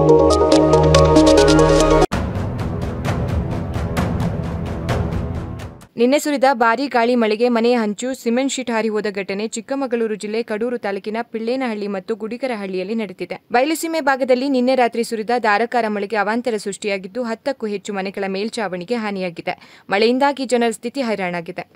ನಿನ್ನೆ ಸುರಿದ ಭಾರೀ ಗಾಳಿ ಮಳೆಗೆ ಮನೆಯ ಹಂಚು ಸಿಮೆಂಟ್ ಶೀಟ್ ಹಾರಿ ಹೋದ ಘಟನೆ ಚಿಕ್ಕಮಗಳೂರು ಜಿಲ್ಲೆ ಕಡೂರು ತಾಲೂಕಿನ ಪಿಳ್ಳೇನಹಳ್ಳಿ ಮತ್ತು ಗುಡಿಕರಹಳ್ಳಿಯಲ್ಲಿ ನಡೆದಿದೆ ಬಯಲುಸೀಮೆ ಭಾಗದಲ್ಲಿ ನಿನ್ನೆ ರಾತ್ರಿ ಸುರಿದ ಧಾರಾಕಾರ ಮಳೆಗೆ ಅವಾಂತರ ಸೃಷ್ಟಿಯಾಗಿದ್ದು ಹತ್ತಕ್ಕೂ ಹೆಚ್ಚು ಮನೆಗಳ ಮೇಲ್ಚಾವಣಿಗೆ ಹಾನಿಯಾಗಿದೆ ಮಳೆಯಿಂದಾಗಿ ಜನರ ಸ್ಥಿತಿ ಹೈರಾಣಾಗಿದೆ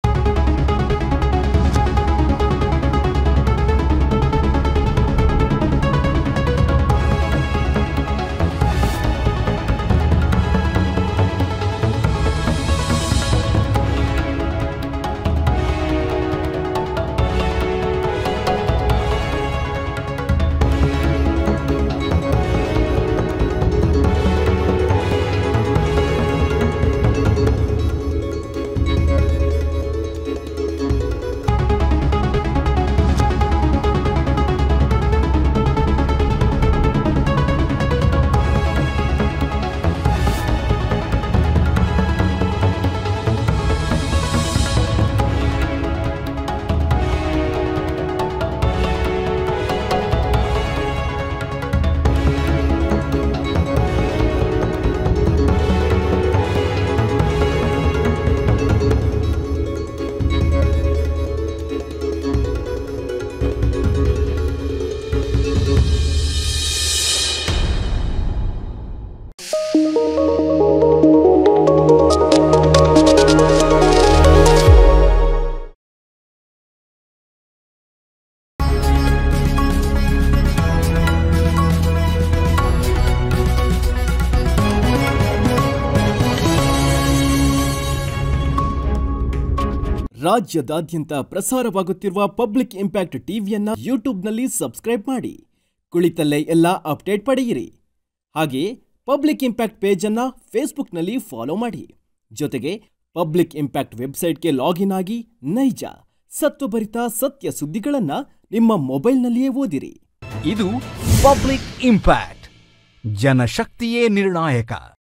ರಾಜ್ಯದಾದ್ಯಂತ ಪ್ರಸಾರವಾಗುತ್ತಿರುವ ಪಬ್ಲಿಕ್ ಇಂಪ್ಯಾಕ್ಟ್ ಟಿವಿಯನ್ನ ಯೂಟ್ಯೂಬ್ನಲ್ಲಿ ಸಬ್ಸ್ಕ್ರೈಬ್ ಮಾಡಿ ಕುಳಿತಲ್ಲೇ ಎಲ್ಲ ಅಪ್ಡೇಟ್ ಪಡೆಯಿರಿ ಹಾಗೆಯೇ ಪಬ್ಲಿಕ್ ಇಂಪ್ಯಾಕ್ಟ್ ಪೇಜನ್ನು ಫೇಸ್ಬುಕ್ನಲ್ಲಿ ಫಾಲೋ ಮಾಡಿ ಜೊತೆಗೆ ಪಬ್ಲಿಕ್ ಇಂಪ್ಯಾಕ್ಟ್ ವೆಬ್ಸೈಟ್ಗೆ ಲಾಗಿನ್ ಆಗಿ ನೈಜ ಸತ್ವಭರಿತ ಸತ್ಯ ಸುದ್ದಿಗಳನ್ನು ನಿಮ್ಮ ಮೊಬೈಲ್ನಲ್ಲಿಯೇ ಓದಿರಿ ಇದು ಪಬ್ಲಿಕ್ ಇಂಪ್ಯಾಕ್ಟ್ ಜನಶಕ್ತಿಯೇ ನಿರ್ಣಾಯಕ